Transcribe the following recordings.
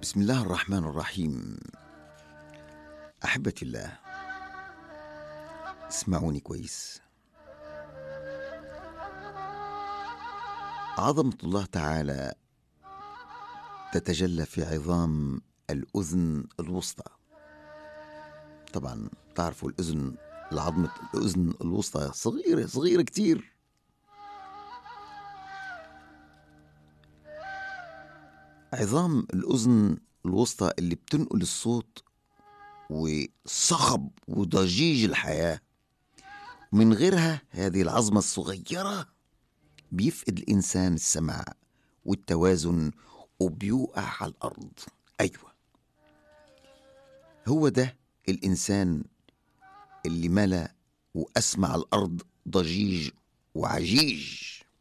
بسم الله الرحمن الرحيم احبتي الله اسمعوني كويس عظمه الله تعالى تتجلى في عظام الاذن الوسطى طبعا تعرفوا الاذن العظمه الاذن الوسطى صغيره صغيره كتير عظام الأذن الوسطى اللي بتنقل الصوت وصخب وضجيج الحياة من غيرها هذه العظمة الصغيرة بيفقد الإنسان السمع والتوازن وبيوقع على الأرض أيوة هو ده الإنسان اللي ملا وأسمع الأرض ضجيج وعجيج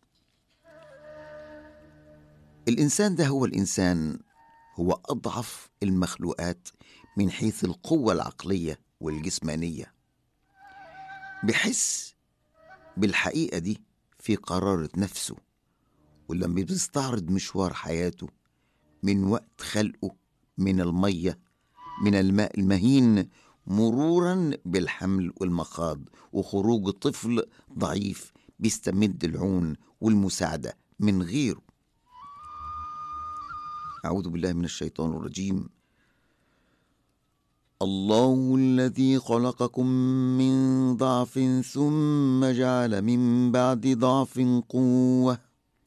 الإنسان ده هو الإنسان هو أضعف المخلوقات من حيث القوة العقلية والجسمانية بحس بالحقيقة دي في قرارة نفسه ولما بيستعرض مشوار حياته من وقت خلقه من المية من الماء المهين مرورا بالحمل والمخاض وخروج طفل ضعيف بيستمد العون والمساعدة من غيره أعوذ بالله من الشيطان الرجيم الله الذي خلقكم من ضعف ثم جعل من بعد ضعف قوة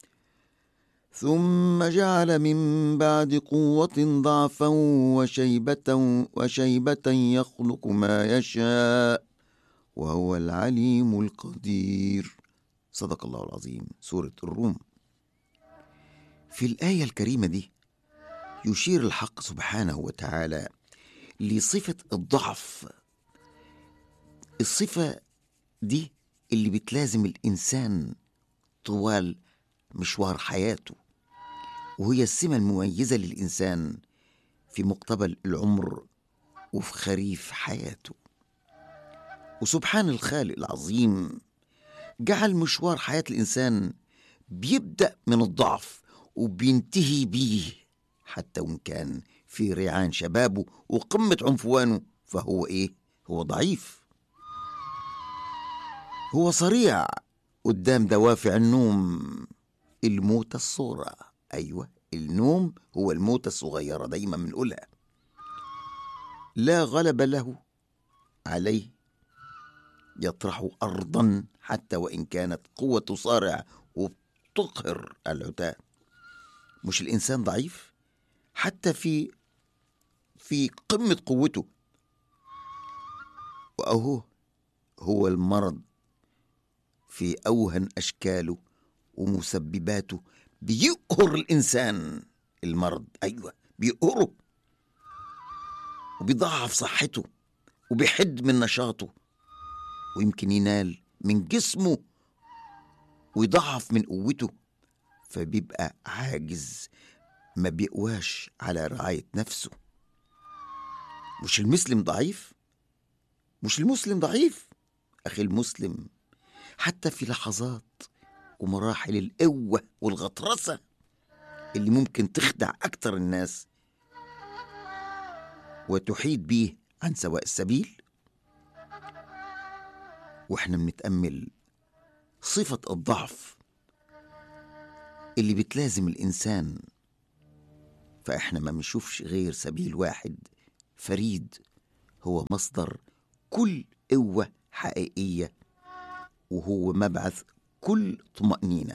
ثم جعل من بعد قوة ضعفا وشيبة وشيبة يخلق ما يشاء وهو العليم القدير صدق الله العظيم سورة الروم في الآية الكريمة دي يشير الحق سبحانه وتعالى لصفة الضعف الصفة دي اللي بتلازم الإنسان طوال مشوار حياته وهي السمة المميزة للإنسان في مقتبل العمر وفي خريف حياته وسبحان الخالق العظيم جعل مشوار حياة الإنسان بيبدأ من الضعف وبينتهي بيه حتى وإن كان في ريعان شبابه وقمة عنفوانه فهو إيه؟ هو ضعيف هو صريع قدام دوافع النوم الموتة الصغرى أيوة النوم هو الموتة الصغيرة دايما بنقولها لا غلب له عليه يطرح أرضا حتى وإن كانت قوة تصارع وتقهر العتاة مش الإنسان ضعيف حتى في في قمة قوته وأهو هو المرض في أوهن أشكاله ومسبباته بيقهر الإنسان المرض أيوة بيقهره وبيضعف صحته وبيحد من نشاطه ويمكن ينال من جسمه ويضعف من قوته فبيبقى عاجز ما بيقواش على رعاية نفسه مش المسلم ضعيف مش المسلم ضعيف أخي المسلم حتى في لحظات ومراحل القوة والغطرسة اللي ممكن تخدع أكتر الناس وتحيد بيه عن سواء السبيل واحنا بنتأمل صفة الضعف اللي بتلازم الإنسان فإحنا ما بنشوفش غير سبيل واحد فريد هو مصدر كل قوة حقيقية وهو مبعث كل طمأنينة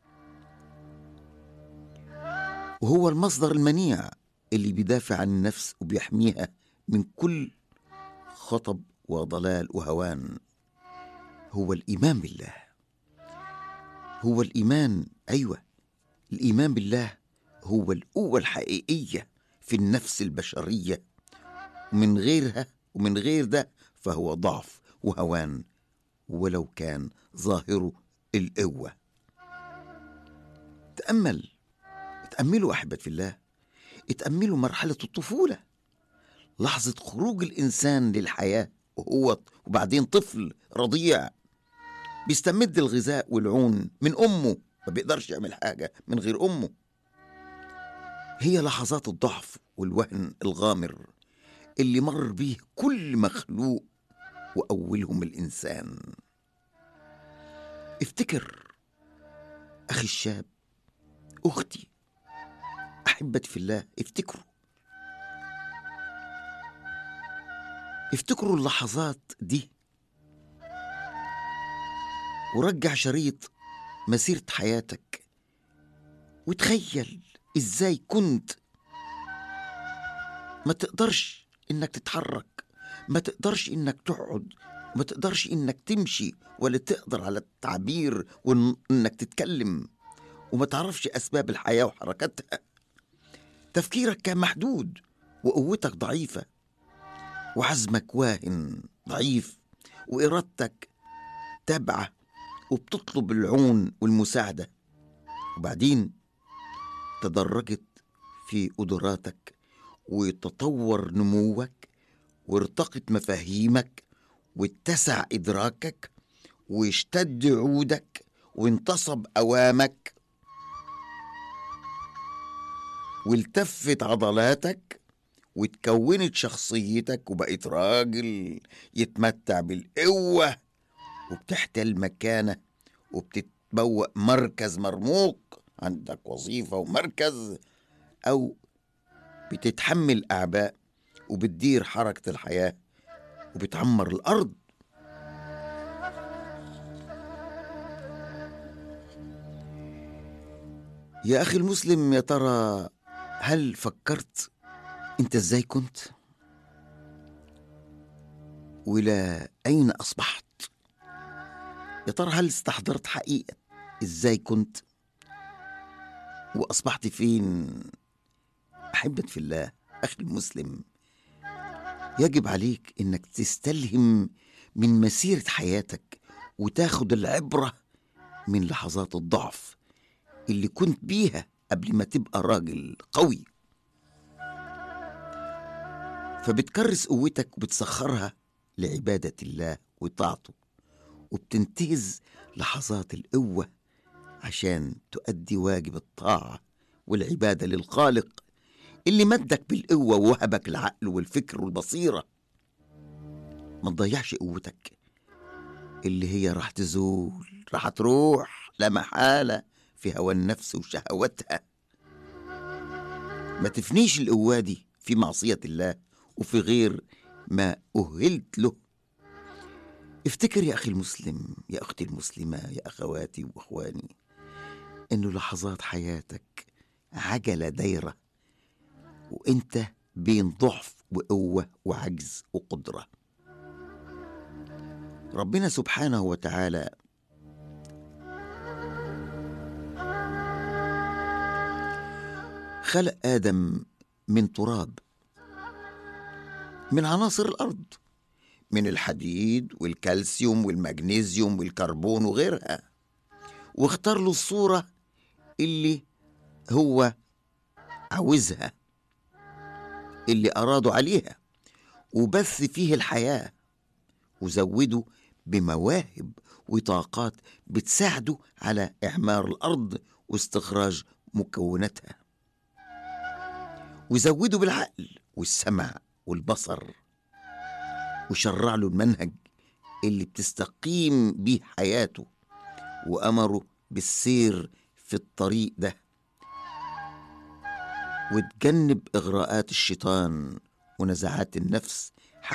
وهو المصدر المنيع اللي بيدافع عن النفس وبيحميها من كل خطب وضلال وهوان هو الإيمان بالله هو الإيمان أيوة الإيمان بالله هو القوة الحقيقية في النفس البشرية ومن غيرها ومن غير ده فهو ضعف وهوان ولو كان ظاهره القوة تأمل تأملوا أحبة في الله اتأملوا مرحلة الطفولة لحظة خروج الإنسان للحياة وهو وبعدين طفل رضيع بيستمد الغذاء والعون من أمه ما بيقدرش يعمل حاجة من غير أمه هي لحظات الضعف والوهن الغامر اللي مر بيه كل مخلوق وأولهم الإنسان افتكر أخي الشاب أختي أحبتي في الله افتكروا افتكروا اللحظات دي ورجع شريط مسيرة حياتك وتخيل ازاي كنت ما تقدرش انك تتحرك ما تقدرش انك تقعد ما تقدرش انك تمشي ولا تقدر على التعبير وانك تتكلم وما تعرفش اسباب الحياة وحركتها تفكيرك كان محدود وقوتك ضعيفة وعزمك واهن ضعيف وإرادتك تابعة وبتطلب العون والمساعدة وبعدين تدرجت في قدراتك وتطور نموك وارتقت مفاهيمك واتسع إدراكك واشتد عودك وانتصب أوامك والتفت عضلاتك وتكونت شخصيتك وبقيت راجل يتمتع بالقوة وبتحتل مكانة وبتتبوأ مركز مرموق عندك وظيفة ومركز أو بتتحمل أعباء وبتدير حركة الحياة وبتعمر الأرض يا أخي المسلم يا ترى هل فكرت أنت إزاي كنت؟ وإلى أين أصبحت؟ يا ترى هل استحضرت حقيقة إزاي كنت؟ وأصبحت فين؟ أحبك في الله أخي المسلم يجب عليك إنك تستلهم من مسيرة حياتك وتاخد العبرة من لحظات الضعف اللي كنت بيها قبل ما تبقى راجل قوي فبتكرس قوتك وبتسخرها لعبادة الله وطاعته وبتنتهز لحظات القوة عشان تؤدي واجب الطاعة والعبادة للخالق اللي مدك بالقوة ووهبك العقل والفكر والبصيرة ما تضيعش قوتك اللي هي راح تزول راح تروح لا محالة في هوى النفس وشهوتها ما تفنيش القوة دي في معصية الله وفي غير ما أهلت له افتكر يا أخي المسلم يا أختي المسلمة يا أخواتي وأخواني إنه لحظات حياتك عجلة دايرة وإنت بين ضعف وقوة وعجز وقدرة ربنا سبحانه وتعالى خلق آدم من تراب من عناصر الأرض من الحديد والكالسيوم والمغنيسيوم والكربون وغيرها واختار له الصورة اللي هو عاوزها اللي أرادوا عليها وبث فيه الحياة وزوده بمواهب وطاقات بتساعده على إعمار الأرض واستخراج مكوناتها وزوده بالعقل والسمع والبصر وشرع له المنهج اللي بتستقيم بيه حياته وأمره بالسير في الطريق ده وتجنب إغراءات الشيطان ونزعات النفس